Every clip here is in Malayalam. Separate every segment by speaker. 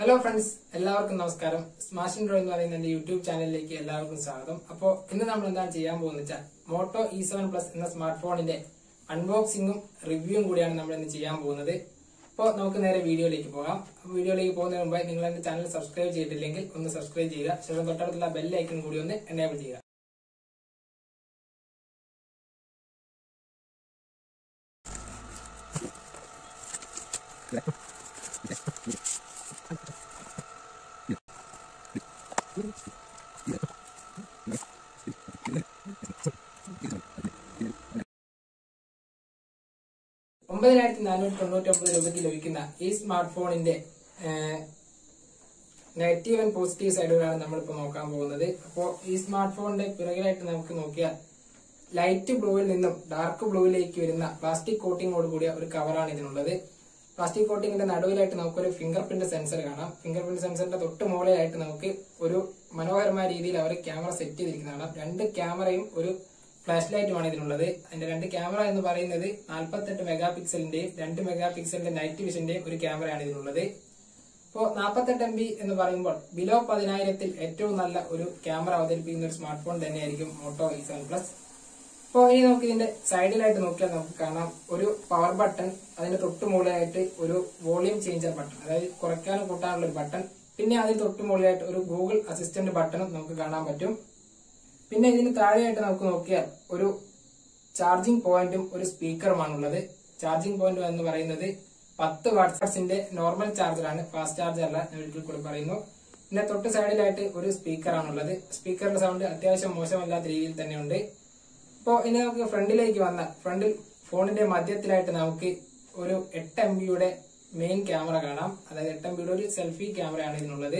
Speaker 1: ഹലോ ഫ്രണ്ട്സ് എല്ലാവർക്കും നമസ്കാരം സ്മാഷ് ഡ്രോ എന്ന് പറയുന്ന എന്റെ യൂട്യൂബ് ചാനലിലേക്ക് എല്ലാവർക്കും സ്വാഗതം അപ്പോൾ ഇന്ന് നമ്മൾ എന്താണ് ചെയ്യാൻ പോകുന്നത് വെച്ചാൽ മോട്ടോ ഇ സെവൻ പ്ലസ് എന്ന സ്മാർട്ട് ഫോണിന്റെ അൺബോക്സിംഗും റിവ്യൂവും കൂടിയാണ് നമ്മൾ ഇന്ന് ചെയ്യാൻ പോകുന്നത് അപ്പോൾ നമുക്ക് നേരെ വീഡിയോയിലേക്ക് പോകാം അപ്പോൾ വീഡിയോയിലേക്ക് പോകുന്നതിന് മുമ്പ് നിങ്ങൾ എന്റെ ചാനൽ സബ്സ്ക്രൈബ് ചെയ്തിട്ടില്ലെങ്കിൽ ഒന്ന് സബ്സ്ക്രൈബ് ചെയ്യുക ശേഷം തൊട്ടടുത്തുള്ള ബെൽ ഐക്കൺ കൂടി ഒന്ന് എനേബിൾ ചെയ്യുക ഒമ്പതിനായിരത്തി നാനൂറ്റി തൊണ്ണൂറ്റി ഒമ്പത് രൂപയ്ക്ക് ലഭിക്കുന്ന ഈ സ്മാർട്ട് ഫോണിന്റെ നെഗറ്റീവ് ആൻഡ് പോസിറ്റീവ് സൈഡുകളാണ് നമ്മളിപ്പോൾ നോക്കാൻ പോകുന്നത് അപ്പോൾ ഈ സ്മാർട്ട് ഫോണിന്റെ പിറകിലായിട്ട് നമുക്ക് നോക്കിയാൽ ലൈറ്റ് ബ്ലൂവിൽ നിന്നും ഡാർക്ക് ബ്ലൂവിലേക്ക് വരുന്ന പ്ലാസ്റ്റിക് കോട്ടിങ്ങോട് കൂടിയ ഒരു കവറാണ് ഇതിനുള്ളത് പ്ലാസ്റ്റിക് കോട്ടിങ്ങിന്റെ നടുവിലായിട്ട് നമുക്കൊരു ഫിംഗർ പ്രിന്റ് സെൻസർ കാണാം ഫിംഗർ പ്രിന്റ് സെൻസറിന്റെ തൊട്ട് മുകളിലായിട്ട് നമുക്ക് ഒരു മനോഹരമായ രീതിയിൽ അവർ ക്യാമറ സെറ്റ് ചെയ്തിരിക്കുന്നതാണ് രണ്ട് ക്യാമറയും ഒരു ഫ്ലാഷ് ലൈറ്റുമാണ് ഇതിനുള്ളത് അതിന്റെ രണ്ട് ക്യാമറ എന്ന് പറയുന്നത് നാൽപ്പത്തെട്ട് മെഗാ പിക്സലിന്റെയും രണ്ട് മെഗാ പിക്സലിന്റെ നൈറ്റ് വിഷന്റെയും ഒരു ക്യാമറയാണ് ഇതിനുള്ളത് ഇപ്പോൾ നാൽപ്പത്തെട്ട് എം ബി എന്ന് പറയുമ്പോൾ ബിലോ പതിനായിരത്തിൽ ഏറ്റവും നല്ല ഒരു ക്യാമറ അവതരിപ്പിക്കുന്ന ഒരു സ്മാർട്ട് ഫോൺ തന്നെയായിരിക്കും മോട്ടോ ഇ സെവൻ പ്ലസ് അപ്പോൾ ഇനി നമുക്ക് ഇതിന്റെ സൈഡിലായിട്ട് നോക്കിയാൽ നമുക്ക് കാണാം ഒരു പവർ ബട്ടൺ അതിന്റെ തൊട്ട് മുകളിലായിട്ട് ഒരു വോളിയം ചേഞ്ചർ ബട്ടൺ അതായത് കുറയ്ക്കാനും കൂട്ടാനുള്ള ഒരു ബട്ടൺ പിന്നെ അതിന് തൊട്ട് മുകളിലായിട്ട് ഒരു ഗൂഗിൾ അസിസ്റ്റന്റ് ബട്ടണും നമുക്ക് കാണാൻ പറ്റും പിന്നെ ഇതിന് താഴെയായിട്ട് നമുക്ക് നോക്കിയാൽ ഒരു ചാർജിംഗ് പോയിന്റും ഒരു സ്പീക്കറുമാണുള്ളത് ചാർജിംഗ് പോയിന്റ് എന്ന് പറയുന്നത് പത്ത് വാട്ട്സിന്റെ നോർമൽ ചാർജറാണ് ഫാസ്റ്റ് ചാർജർ അല്ല ഞാൻ ഒരിക്കൽ കൂടി പറയുന്നു പിന്നെ തൊട്ട് സൈഡിലായിട്ട് ഒരു സ്പീക്കറാണുള്ളത് സ്പീക്കറിന്റെ സൗണ്ട് അത്യാവശ്യം മോശമല്ലാത്ത രീതിയിൽ തന്നെയുണ്ട് ഇപ്പോൾ ഇനി നമുക്ക് ഫ്രണ്ടിലേക്ക് വന്നാൽ ഫ്രണ്ടിൽ ഫോണിന്റെ മധ്യത്തിലായിട്ട് നമുക്ക് ഒരു എട്ട് എം ബിയുടെ മെയിൻ ക്യാമറ കാണാം അതായത് എട്ട് എം ബിയുടെ ഒരു സെൽഫി ക്യാമറയാണ് ഇതിനുള്ളത്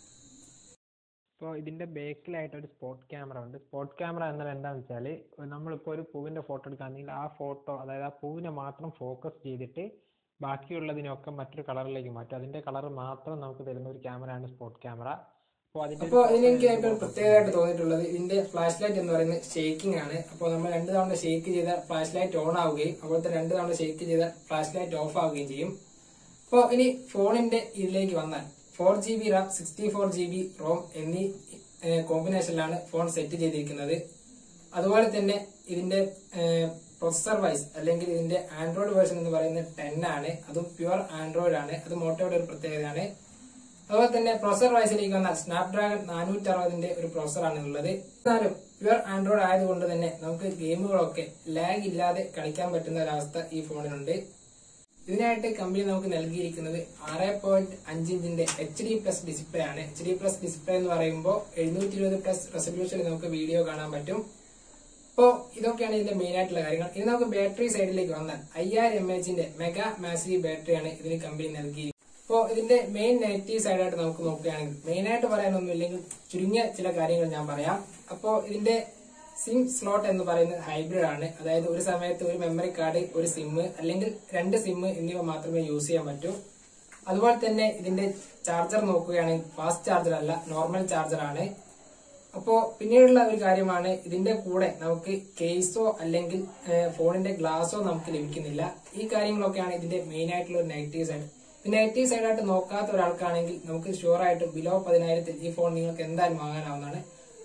Speaker 2: ഇപ്പോൾ ഇതിന്റെ ബാക്കിലായിട്ട് ഒരു സ്പോട്ട് ക്യാമറ ഉണ്ട് സ്പോട്ട് ക്യാമറ എന്നാൽ എന്താണെന്ന് വെച്ചാൽ നമ്മളിപ്പോൾ ഒരു പൂവിന്റെ ഫോട്ടോ എടുക്കുകയാണെങ്കിൽ ആ ഫോട്ടോ അതായത് ആ പൂവിനെ മാത്രം ഫോക്കസ് ചെയ്തിട്ട് ബാക്കിയുള്ളതിനൊക്കെ മറ്റൊരു കളറിലേക്ക് മാറ്റും അതിന്റെ കളർ മാത്രം നമുക്ക് തരുന്ന ഒരു ക്യാമറയാണ് സ്പോട്ട് ക്യാമറ അപ്പോൾ അതിന്റെ
Speaker 1: അപ്പോൾ ഇതിന് എനിക്ക് ഏറ്റവും പ്രത്യേകമായിട്ട് തോന്നിയിട്ടുള്ളത് ഇതിന്റെ ഫ്ലാഷ് ലൈറ്റ് എന്ന് പറയുന്നത് ഷേക്കിംഗ് ആണ് അപ്പോൾ നമ്മൾ രണ്ട് തവണ ഷേക്ക് ചെയ്ത ഫ്ലാഷ് ലൈറ്റ് ഓൺ ആവുകയും അതുപോലത്തെ രണ്ട് തവണ ഷേക്ക് ചെയ്ത ഫ്ലാഷ് ലൈറ്റ് ഓഫ് ആവുകയും ചെയ്യും അപ്പോൾ ഇനി ഫോണിന്റെ ഇതിലേക്ക് വന്നാൽ four G B RAM sixty four G B ROM എന്നീ കോമ്പിനേഷനിലാണ് ഫോൺ സെറ്റ് ചെയ്തിരിക്കുന്നത് അതുപോലെ തന്നെ ഇതിന്റെ പ്രൊസസർ വൈസ് അല്ലെങ്കിൽ ഇതിന്റെ ആൻഡ്രോയിഡ് വേർഷൻ എന്ന് പറയുന്നത് ടെൻ ആണ് അതും പ്യുവർ ആൻഡ്രോയിഡ് ആണ് അത് മോട്ടോയുടെ ഒരു പ്രത്യേകതയാണ് അതുപോലെ തന്നെ പ്രൊസസർ വൈസിലേക്ക് വന്നാൽ സ്നാപ്ഡ്രാഗൺ നാനൂറ്റി അറുപതിന്റെ ഒരു പ്രൊസസറാണ് ഉള്ളത് എന്നാലും പ്യുവർ ആൻഡ്രോയിഡ് ആയതുകൊണ്ട് തന്നെ നമുക്ക് ഗെയിമുകളൊക്കെ ലാഗ് ഇല്ലാതെ കളിക്കാൻ പറ്റുന്ന ഒരവസ്ഥ ഈ ഫോണിനുണ്ട് ഇതിനായിട്ട് കമ്പനി നമുക്ക് നൽകിയിരിക്കുന്നത് ആറ് പോയിന്റ് അഞ്ച് ഇഞ്ചിന്റെ എച്ച് ഡി പ്ലസ് ഡിസ്പ്ലേ ആണ് എച്ച് ഡി പ്ലസ് ഡിസ്പ്ലേ എന്ന് പറയുമ്പോൾ എഴുന്നൂറ്റി ഇരുപത് പ്ലസ് റെസൊല്യൂഷനിൽ നമുക്ക് വീഡിയോ കാണാൻ പറ്റും അപ്പോൾ ഇതൊക്കെയാണ് ഇതിന്റെ മെയിൻ ആയിട്ടുള്ള കാര്യങ്ങൾ ഇനി നമുക്ക് ബാറ്ററി സൈഡിലേക്ക് വന്നാൽ അയ്യായിരം എം എച്ചിന്റെ മെഗാ മാസീവ് ബാറ്ററിയാണ് ഇതിന് കമ്പനി നൽകി അപ്പോൾ ഇതിന്റെ മെയിൻ നെഗറ്റീവ് സൈഡായിട്ട് നമുക്ക് നോക്കുകയാണെങ്കിൽ മെയിൻ ആയിട്ട് പറയാനൊന്നും ഇല്ലെങ്കിൽ ചുരുങ്ങിയ ചില കാര്യങ്ങൾ ഞാൻ പറയാം അപ്പോൾ ഇതിന്റെ സിം സ്ലോട്ട് എന്ന് പറയുന്നത് ഹൈബ്രിഡ് ആണ് അതായത് ഒരു സമയത്ത് ഒരു മെമ്മറി കാർഡ് ഒരു സിം അല്ലെങ്കിൽ രണ്ട് സിം എന്നിവ മാത്രമേ യൂസ് ചെയ്യാൻ പറ്റൂ അതുപോലെ തന്നെ ഇതിന്റെ ചാർജർ നോക്കുകയാണെങ്കിൽ ഫാസ്റ്റ് ചാർജർ അല്ല നോർമൽ ചാർജർ ആണ് അപ്പോ പിന്നീടുള്ള ഒരു കാര്യമാണ് ഇതിന്റെ കൂടെ നമുക്ക് കേസോ അല്ലെങ്കിൽ ഫോണിന്റെ ഗ്ലാസോ നമുക്ക് ലഭിക്കുന്നില്ല ഈ കാര്യങ്ങളൊക്കെയാണ് ഇതിന്റെ മെയിൻ ആയിട്ടുള്ള ഒരു നെഗറ്റീവ് സൈഡ് നെഗറ്റീവ് സൈഡായിട്ട് നോക്കാത്ത ഒരാൾക്കാണെങ്കിൽ നമുക്ക് ഷുവർ ആയിട്ട് ബിലോ പതിനായിരത്തിൽ ഈ ഫോൺ നിങ്ങൾക്ക് എന്തായാലും വാങ്ങാനാവുന്നതാണ്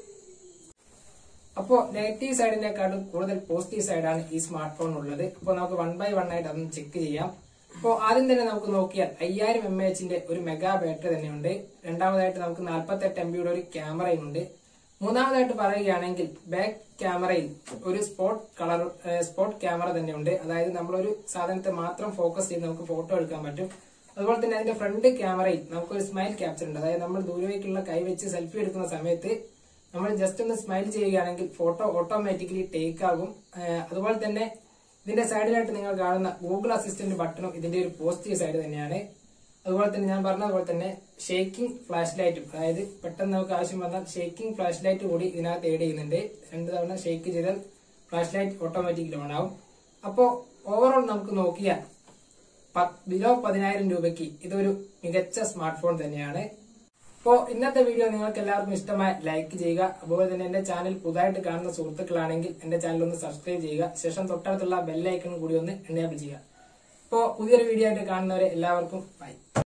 Speaker 1: അപ്പോ നെഗറ്റീവ് സൈഡിനെക്കാളും കൂടുതൽ പോസിറ്റീവ് സൈഡാണ് ഈ സ്മാർട്ട് ഫോൺ ഉള്ളത് അപ്പോൾ നമുക്ക് വൺ ബൈ വൺ ആയിട്ട് അതൊന്ന് ചെക്ക് ചെയ്യാം അപ്പോൾ ആദ്യം തന്നെ നമുക്ക് നോക്കിയാൽ അയ്യായിരം എം എച്ചിന്റെ ഒരു മെഗാ ബാറ്ററി തന്നെയുണ്ട് രണ്ടാമതായിട്ട് നമുക്ക് നാൽപ്പത്തെട്ട് എം ബിയുടെ ഒരു ക്യാമറയും ഉണ്ട് മൂന്നാമതായിട്ട് പറയുകയാണെങ്കിൽ ബാക്ക് ക്യാമറയിൽ ഒരു സ്പോട്ട് കളർ സ്പോട്ട് ക്യാമറ തന്നെയുണ്ട് അതായത് നമ്മളൊരു സാധനത്തെ മാത്രം ഫോക്കസ് ചെയ്ത് നമുക്ക് ഫോട്ടോ എടുക്കാൻ പറ്റും അതുപോലെ തന്നെ അതിന്റെ ഫ്രണ്ട് ക്യാമറയിൽ നമുക്കൊരു സ്മൈൽ ക്യാപ്ചർ ഉണ്ട് അതായത് നമ്മൾ ദൂരേക്കുള്ള കൈ വെച്ച് സെൽഫി എടുക്കുന്ന സമയത്ത് നമ്മൾ ജസ്റ്റ് ഒന്ന് സ്മൈൽ ചെയ്യുകയാണെങ്കിൽ ഫോട്ടോ ഓട്ടോമാറ്റിക്കലി ടേക്ക് ആകും അതുപോലെ തന്നെ ഇതിന്റെ സൈഡിലായിട്ട് നിങ്ങൾ കാണുന്ന ഗൂഗിൾ അസിസ്റ്റന്റ് ബട്ടണും ഇതിന്റെ ഒരു പോസിറ്റീവ് സൈഡ് തന്നെയാണ് അതുപോലെ തന്നെ ഞാൻ പറഞ്ഞതുപോലെ തന്നെ ഷേക്കിംഗ് ഫ്ലാഷ് ലൈറ്റും അതായത് പെട്ടെന്ന് നമുക്ക് ആവശ്യം വന്നാൽ ഷേക്കിംഗ് ഫ്ലാഷ് ലൈറ്റ് കൂടി ഇതിനകത്ത് ഏഡ് ചെയ്യുന്നുണ്ട് രണ്ട് തവണ ഷേക്ക് ചെയ്താൽ ഫ്ലാഷ് ലൈറ്റ് ഓട്ടോമാറ്റിക്കലി ഓൺ ആവും അപ്പോ ഓവറോൾ നമുക്ക് നോക്കിയാൽ ബിലോ പതിനായിരം രൂപയ്ക്ക് ഇതൊരു മികച്ച സ്മാർട്ട് ഫോൺ തന്നെയാണ് അപ്പോൾ ഇന്നത്തെ വീഡിയോ നിങ്ങൾക്ക് എല്ലാവർക്കും ഇഷ്ടമായി ലൈക്ക് ചെയ്യുക അതുപോലെ തന്നെ എന്റെ ചാനൽ പുതുതായിട്ട് കാണുന്ന സുഹൃത്തുക്കളാണെങ്കിൽ എന്റെ ചാനൽ ഒന്ന് സബ്സ്ക്രൈബ് ചെയ്യുക ശേഷം തൊട്ടടുത്തുള്ള ബെല്ലൈക്കൺ കൂടി ഒന്ന് എനേബിൾ ചെയ്യുക അപ്പോൾ പുതിയൊരു വീഡിയോ ആയിട്ട് കാണുന്നവരെ എല്ലാവർക്കും ബൈ